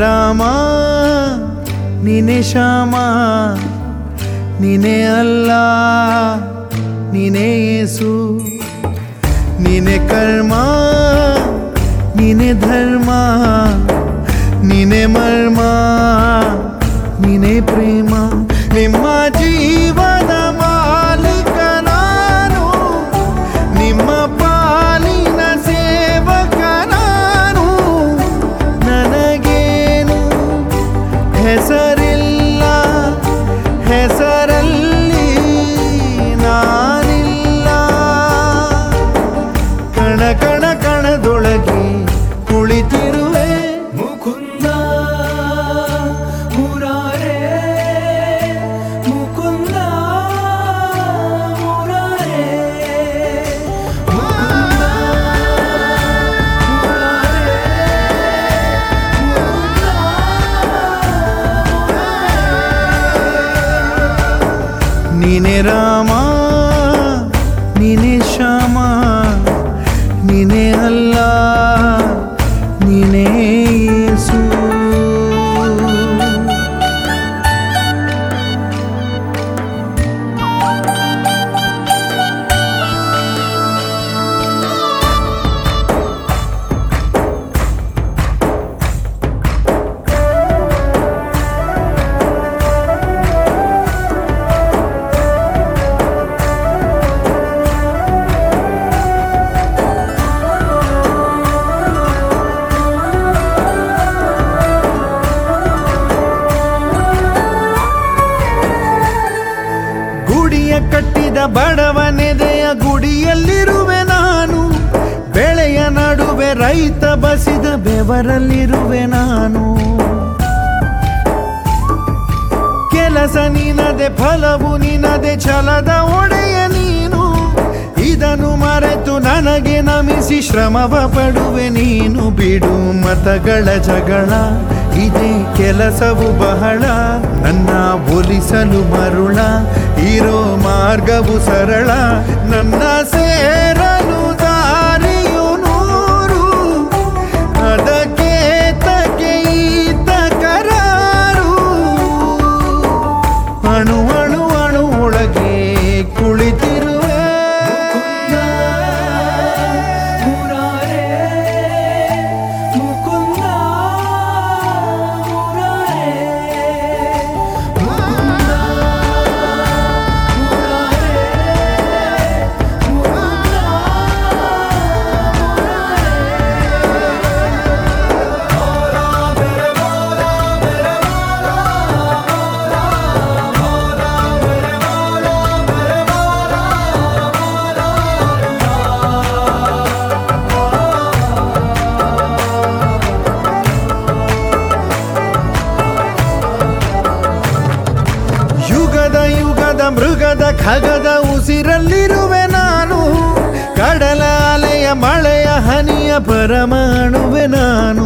ರಾಮ ನೀನೆ ಶ್ಯಾಮ ನೀನೆ ಅಲ್ಲ ನೀನೆ ಯೇಸು ನೀನೆ ಕರ್ಮ ನೀನೆ ಧರ್ಮ ನೀನೆ ಮರ್ಮ ನೀನೆ ಪ್ರೇಮ ನಿಮ್ಮ ಜೀವನ ಮಾಲೀಕ ನಾನು ನಿಮ್ಮ ಪಾಲಿನ ಸೇವಕ ನಾನು ನನಗೇನು ಹೆಸರಿಲ್ಲ ಹೆಸರಲ್ಲಿ ನಾನಿಲ್ಲ ಕಣ ಕಣ ಕಣದೊಳಗೆ ಕುಳಿತಿರುವೆ ಮುಕುಂದ ಮುರಾರೇ ಮುಕುಂದ ಮುರಾರೇ ಮುಕುಂದ ಮುರಾರೇ ನೀನೆ ರಾಮ ನೀನೆ ಶ್ಯಾಮ ನೀನೆ ಅಲ್ಲ ನೀನೇ ಯೇಸು ಗುಡಿಯ ಕಟ್ಟಿದ ಬಡವನೆದೆಯ ಗುಡಿಯಲ್ಲಿರುವೆ ನಾನು ಬೆಳೆಯ ನಡುವೆ ರೈತ ಬಸಿದ ಬೆವರಲ್ಲಿರುವೆ ನಾನು ಕೆಲಸ ನಿನದೆ ಫಲವು ನಿನದೆ ಛಲದ ಒಡೆಯ ನೀನು ಇದನ್ನು ಮರೆತು ನನಗೆ ನಮಿಸಿ ಶ್ರಮವ ಪಡುವೆ ನೀನು ಬಿಡು ಮತಗಳ ಜಗಳ ಇದೇ ಕೆಲಸವು ಬಹಳ ನನ್ನ ಒಲಿಸಲು ಮರುಳ ಇರೋ ಮಾರ್ಗವು ಸರಳ ನನ್ನ ಸೇರಲು ದಾರಿಯು ನೂರು ಅದಕ್ಕೆ ತಕೆ ಈತ ಕರಾರು ಅಣು ಅಣು ಅಣು ಒಳಗೆ ಕುಳಿತಿರುವೆ ಮುರಾರೇ ಮುಕುಂದ ಮುರಾರೇ ಮುಕುಂದ ಮುರಾರೇ ಮುಕುಂದ ಯುಗದ ಯುಗದ ಮೃಗದ ಖಗದ ಉಸಿರಲ್ಲಿರುವೆ ನಾನು ಕಡಲ ಅಲೆಯ ಮಳೆಯ ಹನಿಯ ಪರಮಾಣುವೆ ನಾನು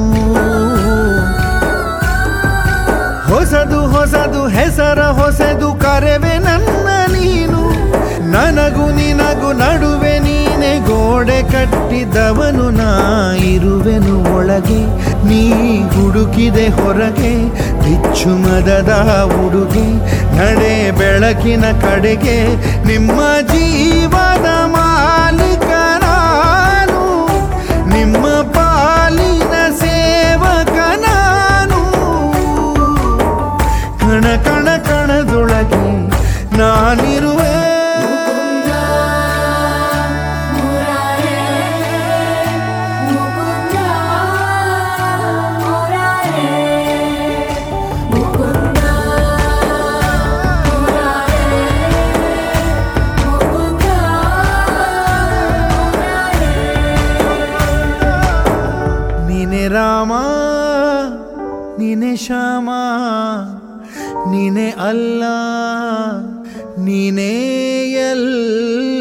ಹೊಸದು ಹೊಸದು ಹೆಸರ ಹೊಸದು ಕರೆವೆ ನನ್ನ ನೀನು ನನಗೂ ನಿನಗೂ ನಡುವೆ ನೀನೆ ಗೋಡೆ ಕಟ್ಟಿದವನು ನಾ ಇರುವೆನು ಒಳಗೆ ನೀ ಹುಡುಕಿದೆ ಹೊರಗೆ ಬಿಚ್ಚು ಮದದ ಉಡುಗೆ ನಡೆ ಬೆಳಕಿನ ಕಡೆಗೆ ನಿಮ್ಮ ಜೀವದ ಮಾಲೀಕ ನಾನು ನಿಮ್ಮ ಪಾಲಿನ ಸೇವಕ ನಾನು ಕಣ ಕಣ ಕಣದೊಳಗೆ ನಾನಿರುವೆ ಮುರಾರೇ ಮುಕುಂದ ಮುರಾರೇ ಮುಕುಂದ ಮುರಾರೇ ಮುಕುಂದ ನೀನೆ ರಾಮ ನೀನೆ ಶ್ಯಾಮ ನೀನೆ ಅಲ್ಲ ನೀನೇ ಎಲ್ಲ